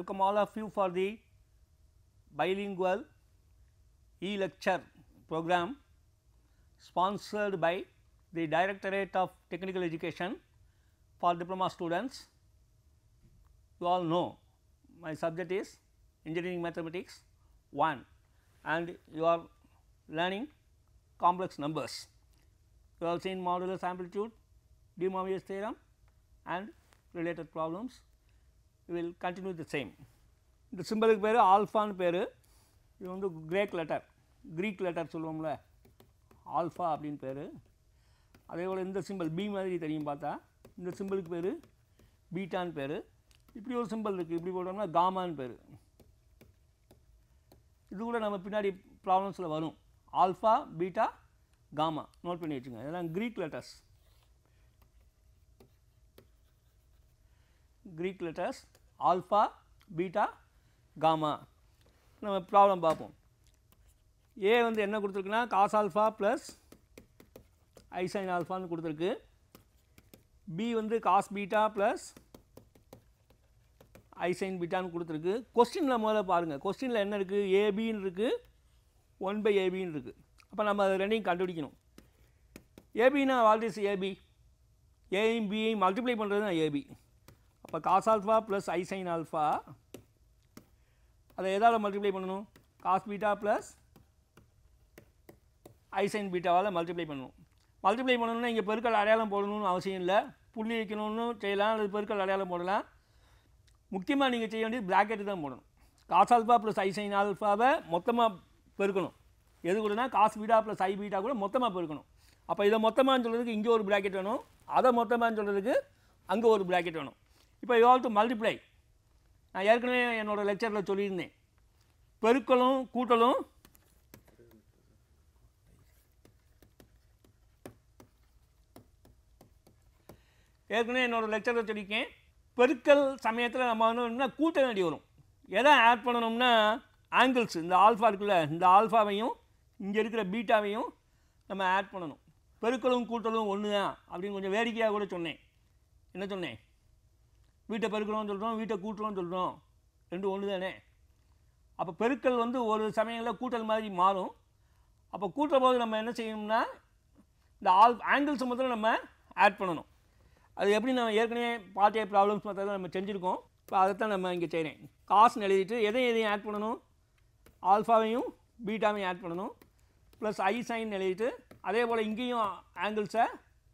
welcome all of you for the bilingual e-lecture program sponsored by the Directorate of Technical Education for diploma students. You all know my subject is engineering mathematics 1 and you are learning complex numbers. You have seen modulus amplitude, de Moivre's theorem and related problems. We will continue the same. இந்த சிம்பிளுக்கு பேர் ஆல்ஃபான்னு பேர் இது வந்து Greek letter Greek letter சொல்லுவோம்ல alpha அப்படின்னு பேர் அதே போல் இந்த சிம்பிள் பி மாதிரி தெரியும் பார்த்தா இந்த சிம்பிளுக்கு பேர் பீட்டான்னு பேர் இப்படி ஒரு சிம்பிள் இருக்குது இப்படி போட்டோம்னா காமான்னு பேர் இது கூட நம்ம பின்னாடி ப்ராப்ளம்ஸில் வரும் ஆல்ஃபா பீட்டா காமா நோட் பண்ணி வச்சுங்க இதெல்லாம் Greek letters Greek letters alpha beta gamma நம்ம ப்ராப்ளம் பார்ப்போம் ஏ வந்து என்ன கொடுத்துருக்குன்னா காஸ் ஆல்ஃபா ப்ளஸ் ஐசைன் ஆல்ஃபான்னு கொடுத்துருக்கு பி வந்து காஸ் பீட்டா ப்ளஸ் ஐசைன் பீட்டான்னு கொடுத்துருக்கு கொஸ்டினில் முதல்ல பாருங்கள் கொஸ்டினில் என்ன இருக்குது ஏபின்னு இருக்குது ஒன் பை ஏபின்னு இருக்குது அப்போ நம்ம அது ரெண்டையும் கண்டுபிடிக்கணும் ஏபின்னா வாட் இஸ் ஏபி ஏயும் பியையும் மல்டிப்ளை பண்ணுறது தான் ஏபி அப்போ cos alpha plus i sine alpha அதை எதால் மல்டிப்ளை பண்ணணும் காஸ் பீட்டா ப்ளஸ் ஐசைன் பீட்டாவால் மல்டிப்ளை பண்ணணும் மல்டிப்ளை பண்ணணும்னா இங்கே பெருக்கல் அடையாளம் போடணும்னு அவசியம் இல்லை புள்ளி வைக்கணும்னு செய்யலாம் அல்லது பெருக்கல் அடையாளம் போடலாம் முக்கியமாக நீங்கள் செய்ய வேண்டியது ப்ராக்கெட்டு தான் போடணும் காஸ் ஆல்ஃபா ப்ளஸ் ஐசைன் ஆல்ஃபாவை மொத்தமாக பெருக்கணும் எது கூடனா cos beta plus i beta கூட மொத்தமாக பெருக்கணும் அப்போ இதை மொத்தமானு சொல்கிறதுக்கு இங்கே ஒரு ப்ராக்கெட் வேணும் அதை மொத்தமானு சொல்கிறதுக்கு அங்கே ஒரு ப்ராக்கெட் வேணும் இப்போ யூ ஹாவ் டு மல்டிப்ளை நான் ஏற்கனவே என்னோடய லெக்சரில் சொல்லியிருந்தேன் பெருக்கலும் கூட்டலும் ஏற்கனவே என்னோடய லெக்சரில் சொல்லியிருக்கேன் பெருக்கல் சமயத்தில் நம்ம வந்து கூட்ட வேண்டி வரும் எதை ஆட் பண்ணணும்னா ஆங்கிள்ஸ் இந்த ஆல்ஃபா இருக்குல்ல இந்த ஆல்ஃபாவையும் இங்கே இருக்கிற பீட்டாவையும் நம்ம ஆட் பண்ணணும் பெருக்கலும் கூட்டலும் ஒன்று தான் அப்படின்னு கொஞ்சம் வேடிக்கையாக கூட சொன்னேன் என்ன சொன்னேன் வீட்டை பெருக்கிறோம்னு சொல்கிறோம் வீட்டை கூட்டுறோம்னு சொல்கிறோம் ரெண்டும் ஒன்று தானே அப்போ பெருக்கல் வந்து ஒரு சமயங்களில் கூட்டல் மாதிரி மாறும் அப்போ கூட்டுற போது நம்ம என்ன செய்யணும்னா இந்த ஆல் ஆங்கிள்ஸ் மாத்திரம் நம்ம ஆட் பண்ணணும் அது எப்படி நம்ம ஏற்கனவே பார்ட் ஏ ப்ராப்ளம்ஸ் மாத்திரம் நம்ம செஞ்சுருக்கோம் இப்போ அதைத்தான் நம்ம இங்கே செய்கிறேன் காசுன்னு எழுதிட்டு எதையும் எதையும் ஆட் பண்ணணும் ஆல்ஃபாவையும் பீட்டாவையும் ஆட் பண்ணணும் ப்ளஸ் ஐ சைன் எழுதிட்டு அதே போல் இங்கேயும் ஆங்கிள்ஸை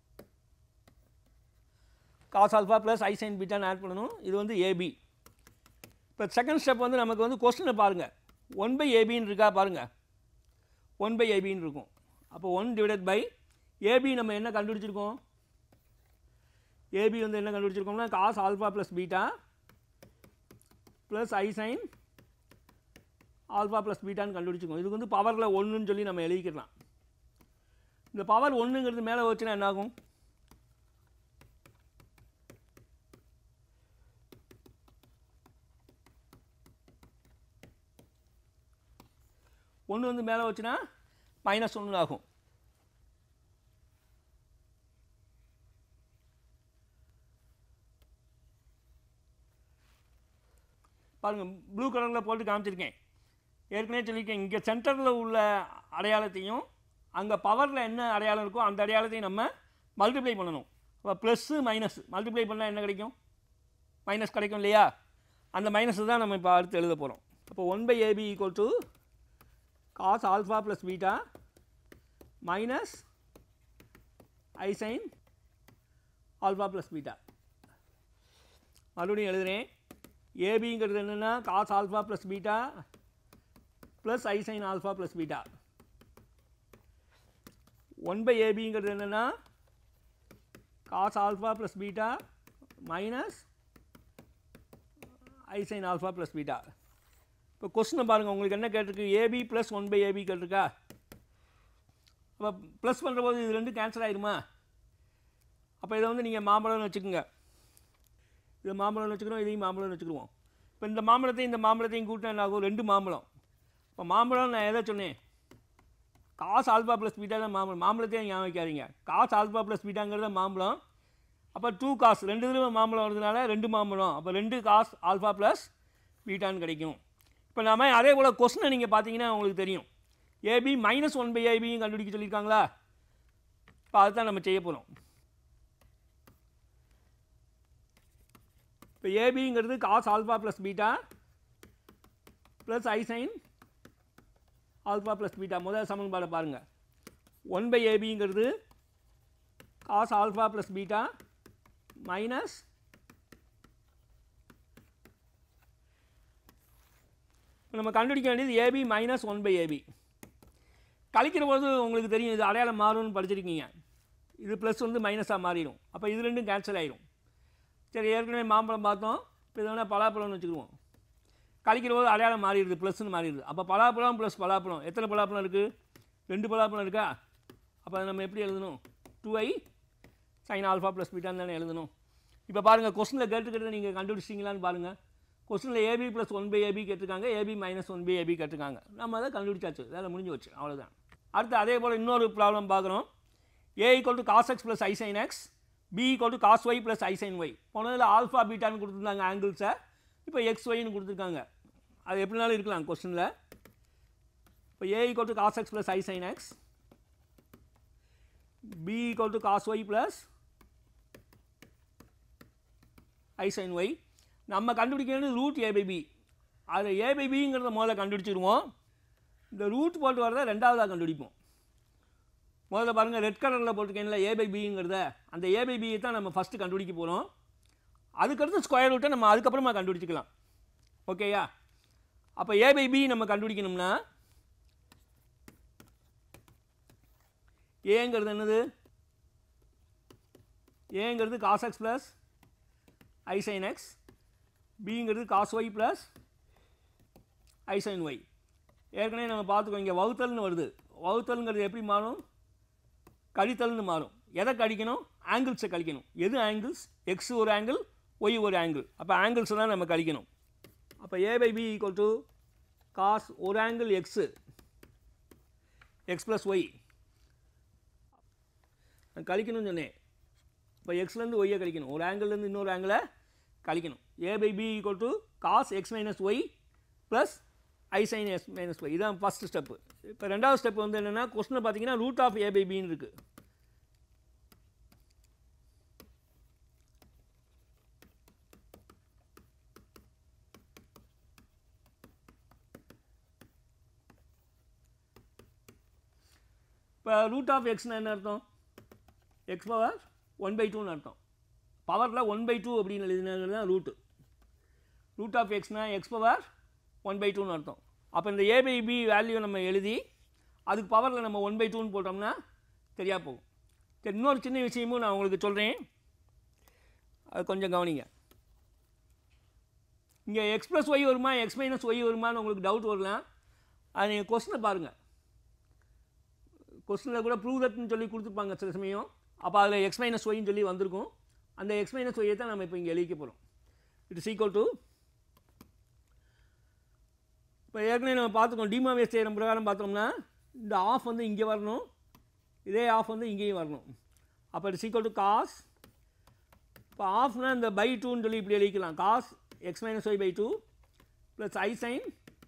காஸ் ஆல்ஃபா ப்ளஸ் ஐ சைன் பீட்டான்னு ஆட் பண்ணணும் இது வந்து ஏபி இப்போ செகண்ட் ஸ்டெப் வந்து நமக்கு வந்து கொஸ்டினை பாருங்கள் ஒன் பை ஏபின்னு இருக்கா பாருங்கள் ஒன் பை ஏபின்னு இருக்கும் அப்போ ஒன் டிவைடட் பை ஏபி நம்ம என்ன கண்டுபிடிச்சிருக்கோம் ஏபி வந்து என்ன கண்டுபிடிச்சிருக்கோம்னா cos alpha plus beta plus ஐ சைன் ஆல்ஃபா ப்ளஸ் பீட்டான்னு கண்டுபிடிச்சிருக்கோம் இதுக்கு வந்து பவரில் ஒன்றுன்னு சொல்லி நம்ம எழுதிக்கலாம் இந்த பவர் ஒன்றுங்கிறது மேலே வச்சுன்னா என்ன ஆகும் ஒன்று வந்து மேலே வச்சுன்னா மைனஸ் ஒன்று ஆகும் பாருங்கள் ப்ளூ கலரில் போட்டு காமிச்சிருக்கேன் ஏற்கனவே சொல்லியிருக்கேன் இங்கே சென்டரில் உள்ள அடையாளத்தையும் அங்கே பவரில் என்ன அடையாளம் இருக்கோ அந்த அடையாளத்தையும் நம்ம மல்டிப்ளை பண்ணணும் அப்போ ப்ளஸ்ஸு மைனஸ் மல்டிப்ளை பண்ணால் என்ன கிடைக்கும் மைனஸ் கிடைக்கும் இல்லையா அந்த மைனஸ் தான் நம்ம இப்போ அடுத்து எழுத போகிறோம் அப்போ one by AB equal to cos alpha plus beta minus i sin alpha plus beta மறுபடியும் எழுதுகிறேன் ஏபிங்கிறது என்னென்னா cos alpha plus beta plus I sine alpha plus beta one by ஏபிங்கிறது என்னென்னா cos alpha plus beta minus ஐ sine alpha plus beta இப்போ கொஸ்டினை பாருங்கள் உங்களுக்கு என்ன கேட்டிருக்கு AB plus one by AB கேட்டிருக்கா அப்போ ப்ளஸ் பண்ணுற போது இது ரெண்டு கேன்சல் ஆயிருமா அப்போ இதை வந்து நீங்கள் மாம்பழம்னு வச்சுக்கோங்க இது மாம்பழம்னு வச்சுக்கிறோம் இதையும் மாம்பழம்னு வச்சுக்கிடுவோம் இப்போ இந்த மாம்பழத்தையும் இந்த மாம்பழத்தையும் கூட்டினா என்ன ஆகும் ரெண்டு மாம்பழம் இப்போ மாம்பழம் நான் எதை சொன்னேன் காசு ஆல்பா ப்ளஸ் பீட்டா தான் மாம்பழம் மாம்பழத்தையும் ஞாபகம் வைக்காதீங்க காசு ஆல்பா ப்ளஸ் பீட்டாங்கிறது மாம்பழம் அப்போ டூ காசு ரெண்டு தடவை மாம்பழம் வரதுனால ரெண்டு மாம்பழம் அப்போ ரெண்டு காஸ் ஆல்ஃபா ப்ளஸ் பீட்டான்னு கிடைக்கும் இப்போ நாம அதே போல் கொஸ்டினை நீங்கள் பார்த்தீங்கன்னா உங்களுக்கு தெரியும் ஏபி மைனஸ் ஒன் பை ஏபியும் கண்டுபிடிக்க சொல்லியிருக்காங்களா இப்போ அதுதான் நம்ம செய்ய போகிறோம் இப்போ ஏபிங்கிறது cos alpha plus beta plus ஐ சைன் ஆல்ஃபா ப்ளஸ் பீட்டா முதல் சமன்பாடை பாருங்கள் ஒன் பை ஏபிங்கிறது cos alpha plus beta minus நம்ம கண்டுபிடிக்க வேண்டியது AB minus one by AB கழிக்கிற போது உங்களுக்கு தெரியும் இது அடையாளம் மாறும்னு படிச்சிருக்கீங்க இது ப்ளஸ் வந்து மைனஸாக மாறிடும் அப்போ இது ரெண்டும் கேன்சல் ஆயிடும் சரி ஏற்கனவே மாம்பழம் பார்த்தோம் இப்போ இது வேணால் பலாப்பழம்னு வச்சுக்குவோம் கழிக்கிற போது அடையாளம் மாறிடுது ப்ளஸ்னு மாறிடுது அப்போ பலாப்பழம் ப்ளஸ் பலாப்பழம் எத்தனை பலாப்பழம் இருக்குது ரெண்டு பலாப்பழம் இருக்கா அப்போ அதை நம்ம எப்படி எழுதணும் டூ ஐ சைன் ஆல்ஃபா ப்ளஸ் பீட்டான்னு தானே எழுதணும் இப்போ பாருங்கள் கொஸ்டினில் கேட்டுக்கிட்டு நீங்கள் கண்டுபிடிச்சிங்களான்னு பாருங்கள் கொஸ்டினில் AB plus one by AB கேட்டிருக்காங்க AB minus one by AB கேட்டிருக்காங்க நம்ம அதை கண்டுபிடிச்சாச்சு வேலை முடிஞ்சு வச்சு அவ்வளோதான் அடுத்து அதே போல் இன்னொரு ப்ராப்ளம் பார்க்குறோம் A equal to cos x plus I sine x B equal to cos y plus I sine y போனதில் ஆல்ஃபா பீட்டான்னு கொடுத்துருந்தாங்க ஆங்கிள்ஸை இப்போ எக்ஸ் ஒய்னு கொடுத்துருக்காங்க அது எப்படினாலும் இருக்கலாம் கொஸ்டினில் இப்போ A equal to cos x plus I sine x B equal to cos y plus I sine y நம்ம கண்டுபிடிக்க வேண்டியது ரூட் ஏ பை பி அதில் ஏ பை பிங்கிறத முதல்ல கண்டுபிடிச்சிருவோம் இந்த ரூட் போட்டு வரதை ரெண்டாவதாக கண்டுபிடிப்போம் முதல்ல பாருங்கள் ரெட் கலரில் போட்டிருக்கேன்ல ஏ பை பிங்கிறத அந்த ஏ பை பியை தான் நம்ம ஃபஸ்ட்டு கண்டுபிடிக்க போகிறோம் அதுக்கடுத்து ஸ்கொயர் ரூட்டை நம்ம அதுக்கப்புறமா கண்டுபிடிச்சிக்கலாம் ஓகேயா அப்போ ஏ பை பி நம்ம கண்டுபிடிக்கணும்னா ஏங்கிறது என்னது ஏங்கிறது காஸ் எக்ஸ் ப்ளஸ் ஐ சைன் எக்ஸ் பிங்கிறது காஸ் ஒய் ப்ளஸ் ஐ சைன் ஒய் ஏற்கனவே நம்ம பார்த்துக்கோ இங்கே வகுத்தல்னு வருது வகுத்தல்ங்கிறது எப்படி மாறும் கழித்தல்னு மாறும் எதை கழிக்கணும் ஆங்கிள்ஸை கழிக்கணும் எது ஆங்கிள்ஸ் எக்ஸ் ஒரு ஆங்கிள் ஒய் ஒரு ஆங்கிள் அப்போ ஆங்கிள்ஸ் தான் நம்ம கழிக்கணும் அப்போ A by B equal to cos ஒரு angle x x plus y நான் கழிக்கணும்னு சொன்னேன் இப்போ எக்ஸ்லேருந்து ஒய்யை கழிக்கணும் ஒரு ஆங்கிள்லேருந்து இன்னொரு ஆங்கிளை கழிக்கணும் A by B equal to cos X minus y plus I sine S minus y இதான் ஃபஸ்ட் ஸ்டெப்பு இப்போ ரெண்டாவது ஸ்டெப் வந்து என்னென்னா கொஸ்டினை பார்த்தீங்கன்னா ரூட் ஆஃப் ஏ பை பின்னு இருக்குது இப்போ ரூட் ஆஃப் எக்ஸ்னா என்ன அர்த்தம் எக்ஸ் பவர் ஒன் பை டூன்னு அர்த்தம் பவரில் ஒன் பை டூ அப்படின்னு எழுதினது தான் ரூட்டு ரூட் ஆஃப் எக்ஸ்னா எக்ஸ் பவர் ஒன் பை டூன்னு அர்த்தம் அப்போ இந்த ஏ பை பி வேல்யூ நம்ம எழுதி அதுக்கு பவரில் நம்ம ஒன் பை டூன்னு போட்டோம்னா சரியா போகும் சரி இன்னொரு சின்ன விஷயமும் நான் உங்களுக்கு சொல்கிறேன் அது கொஞ்சம் கவனிங்க இங்கே எக்ஸ் ப்ளஸ் ஒய் வருமா எக்ஸ் மைனஸ் ஒய் வருமான்னு உங்களுக்கு டவுட் வரலாம் அது நீங்கள் கொஸ்டினை பாருங்கள் கொஸ்டினில் கூட ப்ரூவ் தட்னு சொல்லி கொடுத்துருப்பாங்க சில சமயம் அப்போ அதில் எக்ஸ் மைனஸ் ஒய்ன்னு சொல்லி வந்திருக்கும் அந்த எக்ஸ் மைனஸ் ஒய்யை தான் நம்ம இப்போ இங்கே எழுதிக்க போகிறோம் இட் இஸ் ஈக்குவல் டு இப்போ ஏற்கனவே நம்ம பார்த்துக்கோம் டிமாவேஸ் தேரம் பிரகாரம் பார்த்தோம்னா இந்த ஆஃப் வந்து இங்கே வரணும் இதே ஆஃப் வந்து இங்கேயும் வரணும் அப்போ இட்ஸ் ஈக்குவல் டு காஸ் இப்போ ஆஃப்னா இந்த பை டூன்னு சொல்லி இப்படி எழுதிக்கலாம் cos X minus Y by two plus I sine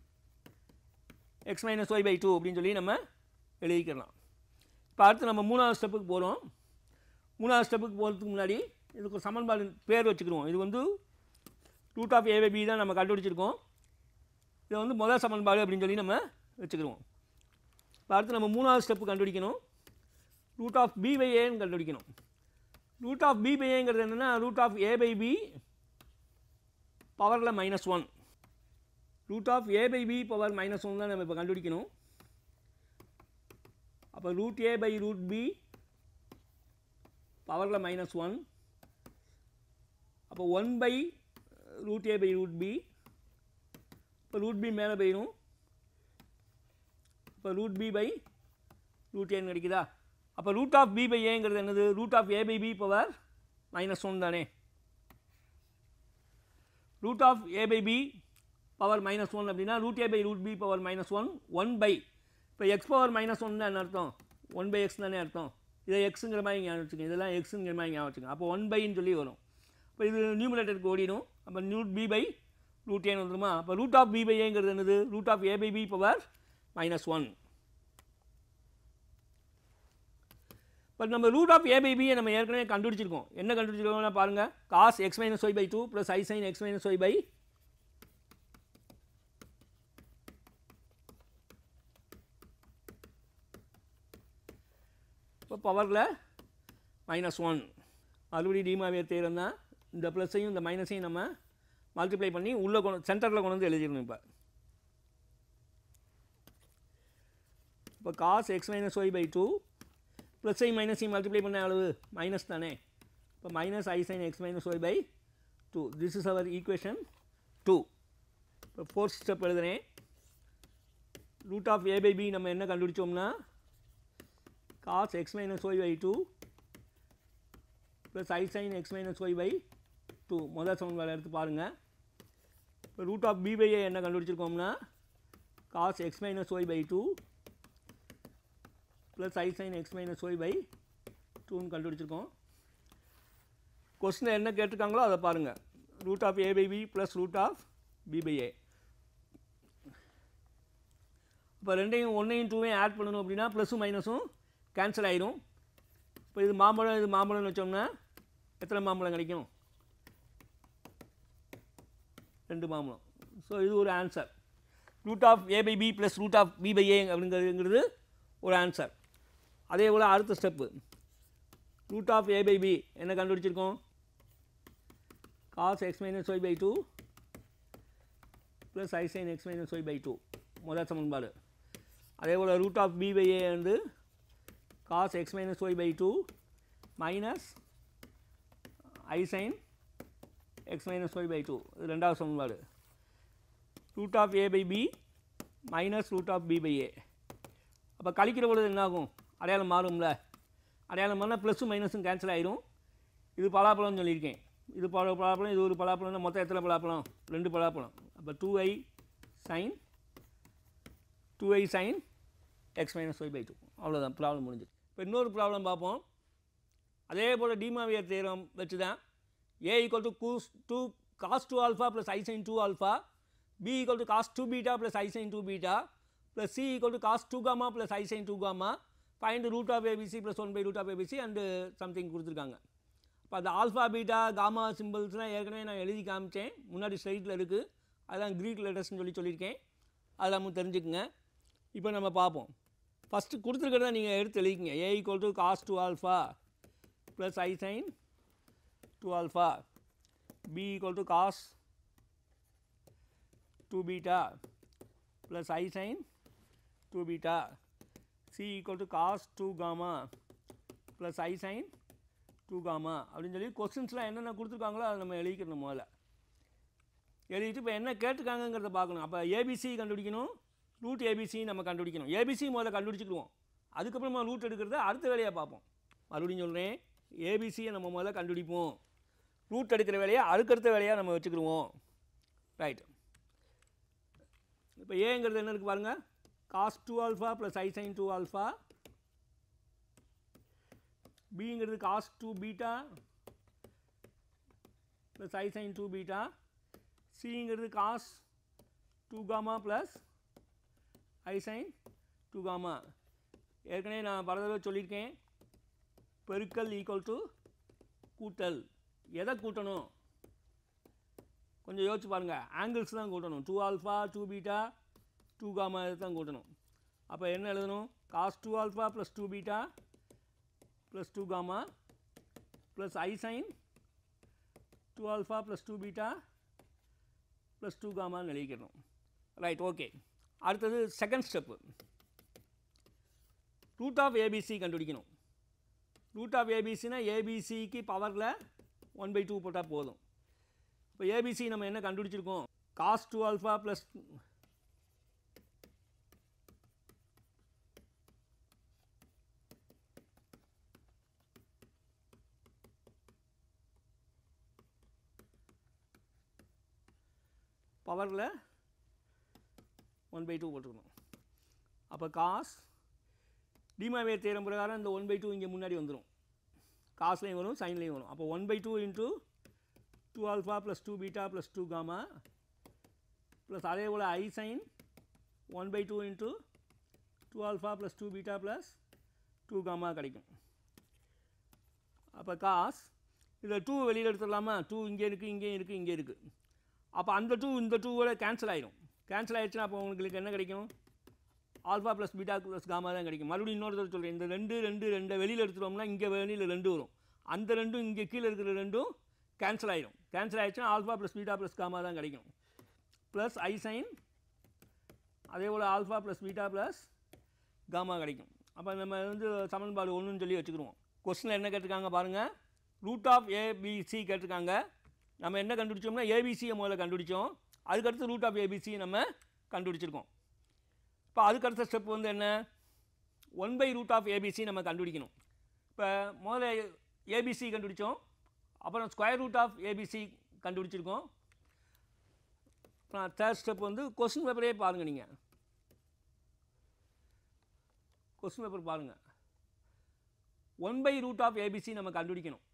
X minus Y by two அப்படின்னு சொல்லி நம்ம எழுதிக்கலாம் இப்போ அடுத்து நம்ம மூணாவது ஸ்டெப்புக்கு போகிறோம் மூணாவது ஸ்டெப்புக்கு போகிறதுக்கு முன்னாடி இதுக்கு ஒரு சமன்பாடு பேர் வச்சுக்கிடுவோம் இது வந்து root of A by B தான் நம்ம கண்டுபிடிச்சிருக்கோம் இதை வந்து முதல் சமன்பாடு அப்படின்னு சொல்லி நம்ம வச்சுக்கிடுவோம் இப்போ அடுத்து நம்ம மூணாவது ஸ்டெப்பு கண்டுபிடிக்கணும் ரூட் ஆஃப் பி பை ஏன்னு கண்டுபிடிக்கணும் ரூட் ஆஃப் பி பை ஏங்கிறது என்னென்னா root of A by B பவரில் minus one root of A by B power minus one தான் நம்ம இப்போ கண்டுபிடிக்கணும் அப்போ root A by root B பவரில் மைனஸ் ஒன் அப்போ one by root A by root B இப்போ ரூட் பி மேலே போயிடும் இப்போ ரூட் பி பை ரூட் ஏன்னு கிடைக்குதா அப்போ ரூட் ஆஃப் பி பை ஏங்கிறது என்னது root of A by B power minus one தானே root of A by B power minus one அப்படின்னா root A by root B power minus one one by இப்போ X power minus one என்ன அர்த்தம் one by X தானே அர்த்தம் இதை எக்ஸுங்கிற மாதிரி ஞாபகம் வச்சுக்கோங்க இதெல்லாம் எக்ஸுங்கிற மாதிரி ஞாபகம் வச்சுக்கோங்க அப்போ ஒன் பைன்னு சொல்லி வரும் இப்போ இது நியூமினேட்டருக்கு ஓடிடும் அப்போ நியூட் பி பை ரூட் ஏன்னு வந்துருமா அப்போ ரூட் ஆஃப் பி பை ஏங்கிறது என்னது root of A by B power minus one but நம்ம ரூட் ஆஃப் ஏ பை பியை நம்ம ஏற்கனவே கண்டுபிடிச்சிருக்கோம் என்ன கண்டுபிடிச்சிருக்கோம்னா பாருங்கள் cos X minus Y by two plus I sine X minus Y by இப்போ பவரில் மைனஸ் ஒன் மறுபடியும் டிமாவியர் தேரம் தான் இந்த ப்ளஸ்ஸையும் இந்த மைனஸையும் நம்ம மல்டிப்ளை பண்ணி உள்ளே கொண்டு சென்டரில் கொண்டு வந்து எழுதிடணும் இப்போ இப்போ cos X minus Y by two ப்ளஸ்ஸையும் மைனஸையும் மல்டிப்ளை பண்ண அளவு மைனஸ் தானே இப்போ minus I sine X minus Y by two this is our equation two இப்போ ஃபோர்த் ஸ்டெப் எழுதுகிறேன் root of A by B நம்ம என்ன கண்டுபிடிச்சோம்னா cos X minus Y by two plus I sine X minus Y by two முதல் சமன்பாடு எடுத்து பாருங்கள் இப்போ root of B by A என்ன கண்டுபிடிச்சிருக்கோம்னா cos X minus Y by two plus I sine X minus Y by டூன்னு கண்டுபிடிச்சிருக்கோம் கொஸ்டினில் என்ன கேட்டிருக்காங்களோ அதை பாருங்கள் root of A by B plus root of B by A இப்போ ரெண்டையும் ஒன்றையும் டூவையும் ஆட் பண்ணணும் அப்படின்னா ப்ளஸும் மைனஸும் கேன்சல் ஆயிரும் இப்போ இது மாம்பழம் இது மாம்பழம்னு வச்சோம்னா எத்தனை மாம்பழம் கிடைக்கும் ரெண்டு மாம்பழம் ஸோ இது ஒரு answer root of A by B plus root of B by A அப்படிங்கிறதுங்கிறது ஒரு ஆன்சர் அதே போல் அடுத்த step root of A by B என்ன கண்டுபிடிச்சிருக்கோம் cos X minus Y by two plus I sine X minus Y by two முதல் சமன்பாடு அதே போல் root of B by A வந்து cos X minus Y by two minus I sine X minus Y by two இது ரெண்டாவது சமன்பாடு root of A by B minus root of B by A அப்போ கழிக்கிற பொழுது என்னாகும் அடையாளம் மாறும்ல அடையாளம் மாறினா ப்ளஸும் மைனஸும் கேன்சல் ஆயிரும் இது பலாப்பழம்னு சொல்லியிருக்கேன் இது பல பலாப்பழம் இது ஒரு பலாப்பழம்னா மொத்தம் எத்தனை பலாப்பழம் ரெண்டு பலாப்பழம் அப்போ two I sine two I sine X minus Y by two அவ்வளோதான் ப்ராப்ளம் முடிஞ்சு இப்போ இன்னொரு ப்ராப்ளம் பார்ப்போம் அதே போல் டிமாவியர் தேரம் வச்சு தான் A equal to cos two cos two alpha plus I sine two alpha B equal to cos two beta plus I sine two beta plus C equal to cos two gamma plus I sine two gamma find root of ABC plus one by root of ABC and something கொடுத்துருக்காங்க இப்போ அந்த alpha beta gamma சிம்பிள்ஸ்லாம் ஏற்கனவே நான் எழுதி காமிச்சேன் முன்னாடி ஸ்லைட்டில் இருக்குது அதெல்லாம் க்ரீக் லெட்டர்ஸ்னு சொல்லி சொல்லியிருக்கேன் அதெல்லாம் தெரிஞ்சுக்குங்க இப்போ நம்ம பார்ப்போம் ஃபஸ்ட்டு கொடுத்துருக்கிறத நீங்கள் எடுத்து எழுதிக்கங்க A equal to cos two alpha plus I sine two alpha B equal to cos two beta plus I sine two beta C equal to cos two gamma plus I sine two gamma அப்படின்னு சொல்லி கொஸ்டின்ஸ்லாம் என்னென்ன கொடுத்துருக்காங்களோ அதை நம்ம எழுதிக்கணும் முதல்ல எழுதிட்டு இப்போ என்ன கேட்டிருக்காங்கங்கிறத பார்க்கணும் அப்போ ஏபிசி கண்டுபிடிக்கணும் ரூட் ஏபிசி நம்ம கண்டுபிடிக்கணும் ஏபிசி முதல்ல கண்டுபிடிச்சிக்கிடுவோம் அதுக்கப்புறமா ரூட் எடுக்கிறத அடுத்த வேலையை பார்ப்போம் மறுபடியும் சொல்கிறேன் ஏபிசியை நம்ம முதல்ல கண்டுபிடிப்போம் ரூட் எடுக்கிற வேலையை அடுக்கடுத்த வேலையாக நம்ம வச்சுக்கிடுவோம் ரைட் இப்போ ஏங்கிறது என்ன இருக்குது பாருங்கள் காஸ் டூ ஆல்ஃபா ப்ளஸ் ஐ சைன் டூ ஆல்ஃபா பிங்கிறது காஸ் டூ பீட்டா ப்ளஸ் ஐ சைன் டூ பீட்டா சிங்கிறது காஸ் டூ காமா ப்ளஸ் ஐ சைன் டூ காமா ஏற்கனவே நான் பல தடவை சொல்லியிருக்கேன் பெருக்கல் ஈக்குவல் டு கூட்டல் எதை கூட்டணும் கொஞ்சம் யோசிச்சு பாருங்கள் ஆங்கிள்ஸ் தான் கூட்டணும் two alpha two beta two gamma இதை தான் கூட்டணும் அப்போ என்ன எழுதணும் cos two alpha plus two beta plus two gamma plus ஐ sine two alpha plus two beta plus two காமான்னு எழுதிக்கணும் ரைட் ஓகே அடுத்தது second step root of ABC கண்டுபிடிக்கணும் ரூட் ஆஃப் ஏபிசினா ஏபிசிக்கு பவரில் ஒன் பை டூ போட்டால் போதும் இப்போ ஏபிசி நம்ம என்ன கண்டுபிடிச்சிருக்கோம் காஸ் டூ ஆல்ஃபா ப்ளஸ் பவரில் ஒன் பை டூ போட்டுக்கணும் அப்போ காஸ் டிமாவேர் தேரம் பிரகாரம் இந்த ஒன் பை டூ இங்கே முன்னாடி வந்துடும் காஸ்லேயும் வரும் சைன்லேயும் வரும் அப்போ one by two into two alpha plus two beta plus two gamma plus அதே போல் I sine one by two into two alpha plus two beta plus two gamma கிடைக்கும் அப்போ காஸ் இதில் டூ வெளியில் எடுத்துடலாமா டூ இங்கே இருக்குது இங்கேயும் இருக்குது இங்கே இருக்குது அப்போ அந்த டூ இந்த டூவோட கேன்சல் ஆயிடும் கேன்சல் ஆயிடுச்சுன்னா அப்போ உங்களுக்கு என்ன கிடைக்கும் alpha plus beta plus gamma தான் கிடைக்கும் மறுபடியும் இன்னொரு தடவை சொல்கிறேன் இந்த ரெண்டு ரெண்டு ரெண்டு வெளியில் எடுத்துட்டோம்னா இங்கே வெளியில் ரெண்டு வரும் அந்த ரெண்டும் இங்கே கீழே இருக்கிற ரெண்டும் கேன்சல் ஆயிடும் கேன்சல் ஆயிடுச்சுன்னா alpha plus beta plus gamma தான் கிடைக்கும் ப்ளஸ் ஐ சைன் அதே போல் alpha plus beta plus gamma கிடைக்கும் அப்போ நம்ம வந்து சமன்பாடு ஒன்றுன்னு சொல்லி வச்சுக்கிருவோம் கொஸ்டினில் என்ன கேட்டிருக்காங்க பாருங்கள் ரூட் ஆஃப் ஏபிசி கேட்டிருக்காங்க நம்ம என்ன கண்டுபிடிச்சோம்னா ஏபிசியை முதல்ல கண்டுபிடிச்சோம் அதுக்கடுத்து ரூட் ஆஃப் ஏபிசி நம்ம கண்டுபிடிச்சிருக்கோம் இப்போ அதுக்கடுத்த ஸ்டெப் வந்து என்ன one by root of ABC நம்ம கண்டுபிடிக்கணும் இப்போ முதல்ல ஏபிசி கண்டுபிடிச்சோம் அப்புறம் ஸ்கொயர் ரூட் ஆஃப் ஏபிசி கண்டுபிடிச்சிருக்கோம் அப்புறம் தேர்ட் ஸ்டெப் வந்து கொஸ்டின் பேப்பரே பாருங்கள் நீங்கள் கொஸ்டின் பேப்பர் பாருங்கள் one by root of ABC நம்ம கண்டுபிடிக்கணும்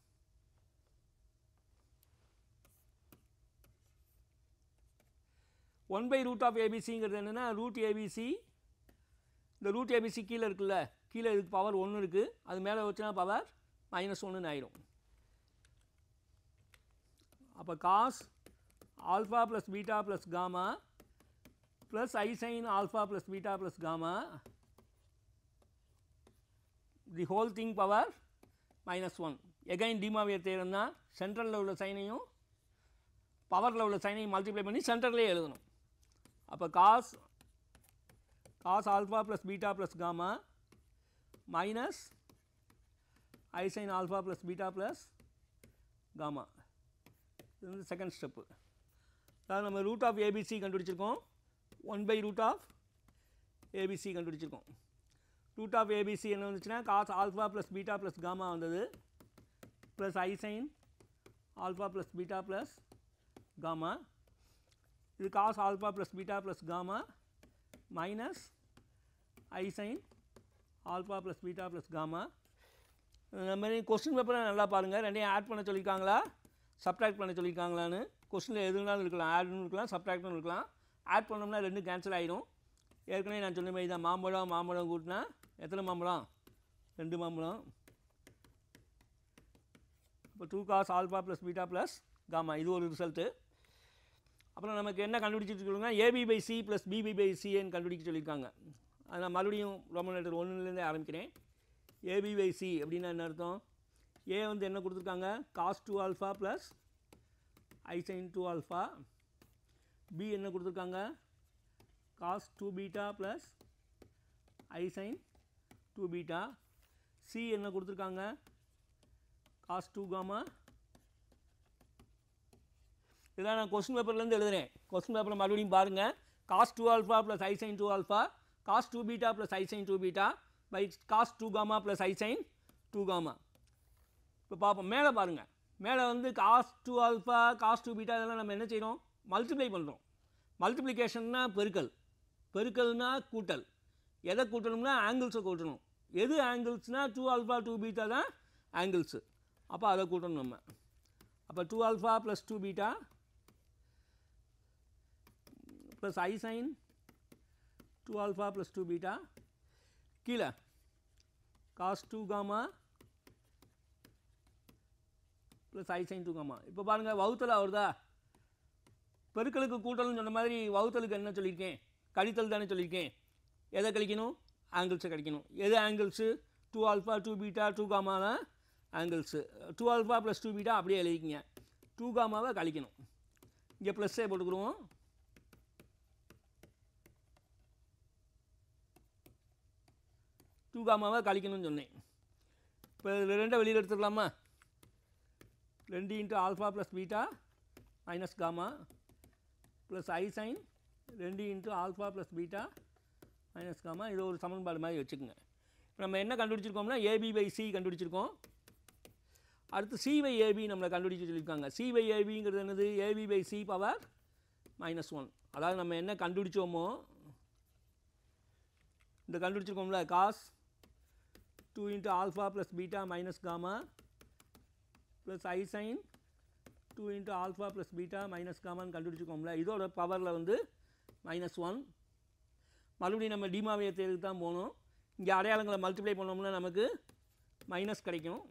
ஒன் பை ரூட் ஆஃப் ஏபிசிங்கிறது என்னென்னா ரூட் ஏபிசி இந்த ரூட் ஏபிசி கீழே இருக்குல்ல கீழே இதுக்கு பவர் ஒன்று இருக்குது அது மேலே வச்சுனா பவர் மைனஸ் ஒன்றுன்னு ஆயிடும் அப்போ cos alpha plus beta plus gamma plus I sine alpha plus beta plus gamma the whole thing power minus one again De Moivre theorem தான் சென்ட்ரலில் உள்ள சைனையும் பவரில் உள்ள சைனையும் மல்டிப்ளை பண்ணி சென்டர்லேயே எழுதணும் அப்போ cos cos alpha plus beta plus gamma minus ஐ sine alpha plus beta plus gamma இது வந்து செகண்ட் ஸ்டெப்பு அதாவது நம்ம ரூட் ஆஃப் ஏபிசி கண்டுபிடிச்சிருக்கோம் one by root of ABC கண்டுபிடிச்சிருக்கோம் ரூட் ஆஃப் ஏபிசி என்ன வந்துச்சுன்னா cos alpha plus beta plus gamma வந்தது plus ஐ sine alpha plus beta plus gamma இது cos alpha plus beta plus gamma minus ஐ sine alpha plus beta plus gamma இந்த மாதிரி question பேப்பரை நல்லா பாருங்கள் ரெண்டையும் ஆட் பண்ண சொல்லியிருக்காங்களா சப்ட்ராக்ட் பண்ண சொல்லியிருக்காங்களான்னு கொஸ்டினில் எதுனாலும் இருக்கலாம் ஆட்னு இருக்கலாம் சப்ட்ராக்ட்னு இருக்கலாம் ஆட் பண்ணோம்னா ரெண்டும் கேன்சல் ஆகிடும் ஏற்கனவே நான் சொன்ன மாதிரி தான் மாம்பழம் மாம்பழம் கூட்டினா எத்தனை மாம்பழம் ரெண்டு மாம்பழம் இப்போ two cos alpha plus beta plus gamma இது ஒரு ரிசல்ட்டு அப்புறம் நமக்கு என்ன கண்டுபிடிச்சிட்டு இருக்கோம்னா AB by C plus BB by சின்னு கண்டுபிடிக்க சொல்லியிருக்காங்க அது நான் மறுபடியும் ரோமன் லெட்டர் ஒன்றுலேருந்தே ஆரம்பிக்கிறேன் ஏபி பை சி அப்படின்னா என்ன அர்த்தம் ஏ வந்து என்ன கொடுத்துருக்காங்க காஸ் டூ ஆல்ஃபா ப்ளஸ் ஐ சைன் டூ ஆல்ஃபா பி என்ன கொடுத்துருக்காங்க காஸ் டூ பீட்டா ப்ளஸ் ஐ சைன் டூ பீட்டா சி என்ன கொடுத்துருக்காங்க காஸ் டூ காமா இதெல்லாம் நான் கொஸ்டின் பேப்பர்லேருந்து எழுதுறேன் கொஸ்டின் பேப்பரை மறுபடியும் பாருங்கள் cos two alpha plus I sine two alpha cos two beta plus I sine two beta by cos two gamma plus I sine two gamma இப்போ பார்ப்போம் மேலே பாருங்கள் மேலே வந்து cos two alpha cos two beta இதெல்லாம் நம்ம என்ன செய்கிறோம் மல்டிப்ளை பண்ணுறோம் மல்டிப்ளிகேஷன்னா பெருக்கல் பெருக்கல்னா கூட்டல் எதை கூட்டணும்னா ஆங்கிள்ஸை கூட்டணும் எது ஆங்கிள்ஸ்னால் டூ ஆல்ஃபா டூ பீட்டா தான் ஆங்கிள்ஸு அப்போ அதை கூட்டணும் நம்ம அப்போ two alpha plus two beta plus ஐ sine two alpha plus two beta கீழே காஸ் டூ காமா ப்ளஸ் ஐ சைன் டூ காமா இப்போ பாருங்கள் வவுத்தல் வருதா பெருக்கலுக்கு கூட்டல்னு சொன்ன மாதிரி வகுத்தலுக்கு என்ன சொல்லியிருக்கேன் கழித்தல் தானே சொல்லியிருக்கேன் எதை கழிக்கணும் ஆங்கிள்ஸை கழிக்கணும் எது angles two alpha two beta two காமான angles two alpha plus two beta அப்படியே எழுதிக்கிங்க டூ காமாவை கழிக்கணும் இங்கே ப்ளஸ்ஸே போட்டுக்கிடுவோம் டூ காமாவை கழிக்கணும்னு சொன்னேன் இப்போ இதில் ரெண்டை வெளியில் எடுத்துக்கலாமா ரெண்டு into alpha plus beta minus gamma plus ஐ சைன் ரெண்டு into alpha plus beta minus gamma இது ஒரு சமன்பாடு மாதிரி வச்சுக்கோங்க இப்போ நம்ம என்ன கண்டுபிடிச்சிருக்கோம்னா ஏபி பை சி கண்டுபிடிச்சிருக்கோம் அடுத்து சி பை ஏபி நம்மளை கண்டுபிடிச்சு சொல்லியிருக்காங்க சி பை ஏபிங்கிறது என்னது AB by C power minus one அதாவது நம்ம என்ன கண்டுபிடிச்சோமோ இந்த கண்டுபிடிச்சிருக்கோம்ல cos two into alpha plus beta minus gamma plus ஐ sine two two into alpha plus beta minus காமான்னு கண்டுபிடிச்சிக்கோம்ல இதோட பவரில் வந்து மைனஸ் ஒன் மறுபடியும் நம்ம டிமாவியத்துக்கு தான் போகணும் இங்கே அடையாளங்களை மல்டிப்ளை பண்ணோம்னா நமக்கு மைனஸ் கிடைக்கும்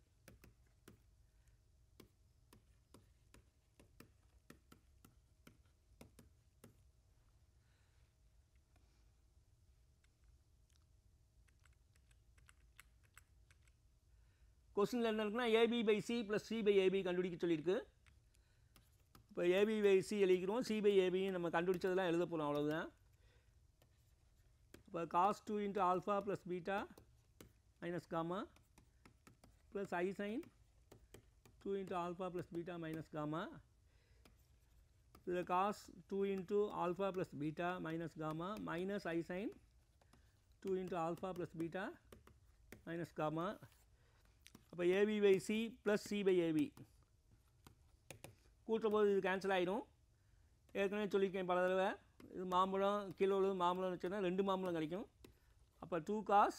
கொஸ்டினில் என்ன இருக்குன்னா AB by C plus C by AB கண்டுபிடிக்க சொல்லியிருக்கு இப்போ ஏபி பை சி எழுதிக்கிறோம் சி பை ஏபியும் நம்ம கண்டுபிடிச்சதெல்லாம் எழுத போகிறோம் அவ்வளவுதான் இப்போ cos two into alpha plus beta minus gamma plus ஐ sine two into alpha plus beta minus gamma இதில் cos two into alpha plus beta minus gamma minus ஐ sine two into alpha plus beta minus gamma அப்போ AB by C plus C by AB கூட்டும் போது இது cancel ஆகிடும் ஏற்கனவே சொல்லியிருக்கேன் பல தடவை இது மாம்பழம் கிலோ உள்ளது மாம்பழம்னு வச்சோன்னா ரெண்டு மாம்பழம் கிடைக்கும் அப்போ two cos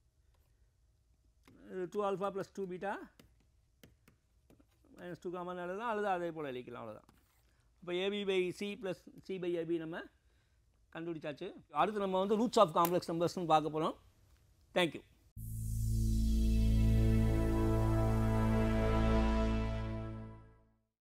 two alpha plus two beta minus two gamma எழுதலாம் அல்லது அதே போல் எழுதிக்கலாம் அவ்வளோதான் அப்போ AB by C plus C by AB நம்ம கண்டுபிடிச்சாச்சு அடுத்து நம்ம வந்து ரூட்ஸ் ஆஃப் காம்ப்ளெக்ஸ் நம்பர்ஸ்னு பார்க்க போகிறோம் தேங்க்யூ